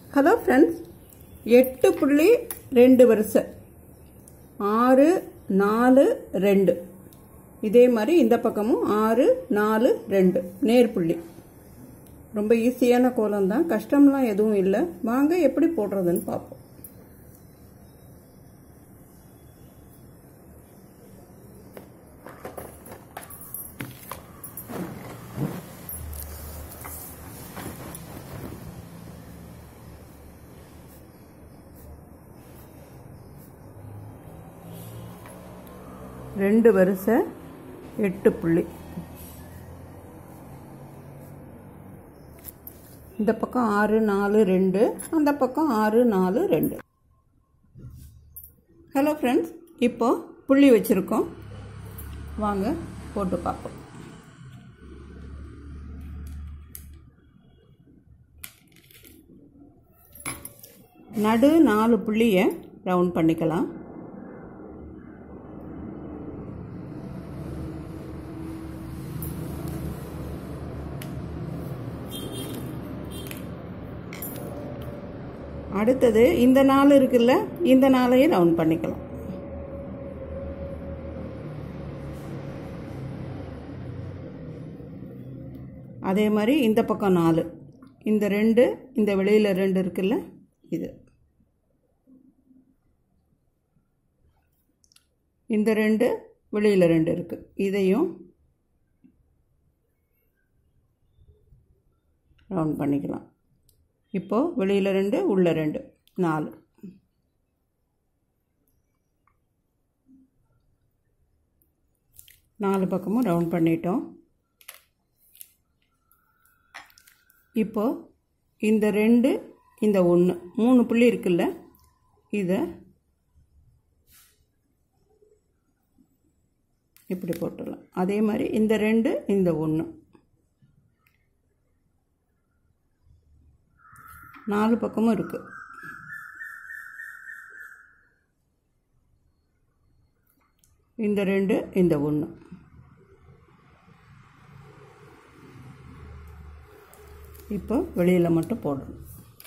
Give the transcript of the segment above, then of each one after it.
hello friends எட்டு புள்ளி ரெண்டு வரிசை ஆறு நாலு ரெண்டு இதே மாதிரி இந்த பக்கமும் ஆறு நாலு ரெண்டு நேர் புள்ளி ரொம்ப ஈஸியான கோலம் தான் கஷ்டம்லாம் எதுவும் இல்லை வாங்க எப்படி போடுறதுன்னு பார்ப்போம் ரெண்டு வரிசை எட்டு புள்ளி இந்த பக்கம் ஆறு நாலு ரெண்டு அந்த பக்கம் ஆறு நாலு ரெண்டு ஹலோ ஃப்ரெண்ட்ஸ் இப்போ புள்ளி வச்சுருக்கோம் வாங்க போட்டு பார்ப்போம் நடு நாலு புள்ளியை ரவுண்ட் பண்ணிக்கலாம் அடுத்தது இந்த நாள் இருக்குல்ல இந்த நாளையும் ரவுண்ட் பண்ணிக்கலாம் அதே மாதிரி இந்த பக்கம் நாலு இந்த ரெண்டு இந்த வெளியில் ரெண்டு இருக்குல்ல இது இந்த ரெண்டு வெளியில் ரெண்டு இருக்குது இதையும் ரவுண்ட் பண்ணிக்கலாம் இப்போது வெளியில் ரெண்டு உள்ள ரெண்டு நாலு நாலு பக்கமும் ரவுண்ட் பண்ணிட்டோம் இப்போது இந்த ரெண்டு இந்த ஒன்று மூணு புள்ளி இருக்குல்ல இதை இப்படி போட்டுடலாம் அதே மாதிரி இந்த ரெண்டு இந்த ஒன்று நாலு பக்கமும் இருக்குது இந்த ரெண்டு இந்த ஒன்று இப்போ வெளியில் மட்டும் போடணும்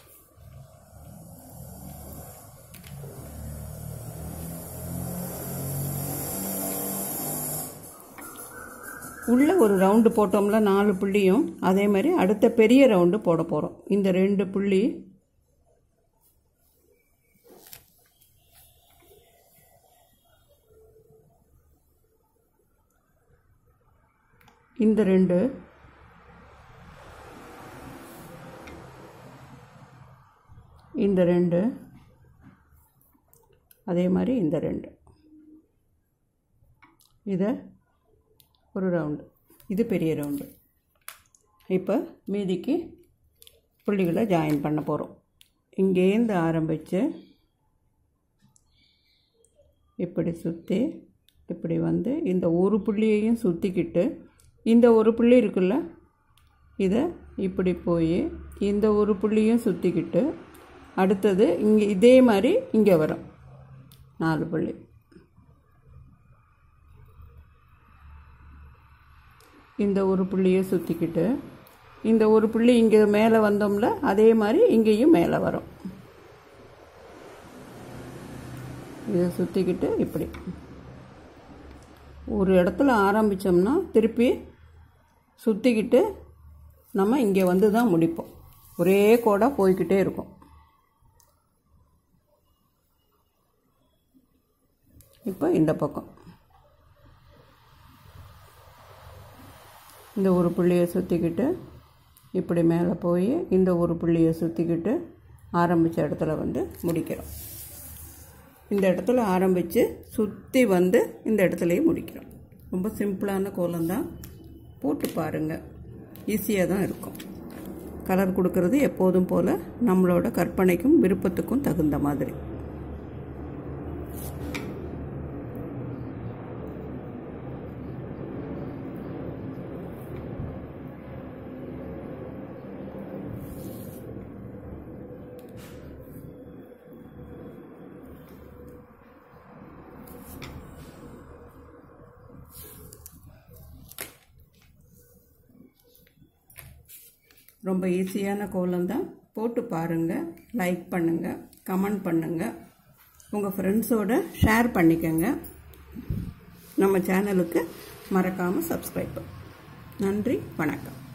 உள்ளே ஒரு ரவுண்டு போட்டோம்ல நாலு புள்ளியும் அதே மாதிரி அடுத்த பெரிய ரவுண்டு போட போகிறோம் இந்த ரெண்டு புள்ளி இந்த ரெண்டு இந்த ரெண்டு அதே மாதிரி இந்த ரெண்டு இதை ஒரு ரவுண்டு இது பெரிய ரவுண்டு இப்போ மீதிக்கு புள்ளிகளை ஜாயின் பண்ண போகிறோம் இங்கேருந்து ஆரம்பித்து இப்படி சுற்றி இப்படி வந்து இந்த ஒரு புள்ளியையும் சுற்றிக்கிட்டு இந்த ஒரு புள்ளி இருக்குல்ல இதை இப்படி போய் இந்த ஒரு புள்ளியும் சுற்றிக்கிட்டு அடுத்தது இங்கே இதே மாதிரி இங்கே வரும் நாலு புள்ளி இந்த ஒரு புள்ளியை சுற்றிக்கிட்டு இந்த ஒரு புள்ளி இங்கே மேலே வந்தோம்ல அதே மாதிரி இங்கேயும் மேலே வரும் இதை சுற்றிக்கிட்டு இப்படி ஒரு இடத்துல ஆரம்பித்தோம்னா திருப்பி சுற்றிக்கிட்டு நம்ம இங்கே வந்து தான் முடிப்போம் ஒரே கோடாக போய்கிட்டே இருக்கும் இப்போ இந்த பக்கம் இந்த ஒரு புள்ளியை சுற்றிக்கிட்டு இப்படி மேலே போய் இந்த ஒரு புள்ளியை சுற்றிக்கிட்டு ஆரம்பித்த இடத்துல வந்து முடிக்கிறோம் இந்த இடத்துல ஆரம்பித்து சுற்றி வந்து இந்த இடத்துலையும் முடிக்கிறோம் ரொம்ப சிம்பிளான கோலம் தான் போட்டு பாருங்கள் ஈஸியாக தான் இருக்கும் கலர் கொடுக்கறது எப்போதும் போல் நம்மளோட கற்பனைக்கும் விருப்பத்துக்கும் தகுந்த மாதிரி ரொம்ப ஈஸியான கோலம் தான் போட்டு பாருங்கள் லைக் பண்ணுங்கள் கமெண்ட் பண்ணுங்கள் உங்கள் ஃப்ரெண்ட்ஸோட ஷேர் பண்ணிக்கோங்க நம்ம சேனலுக்கு மறக்காமல் சப்ஸ்கிரைப் நன்றி வணக்கம்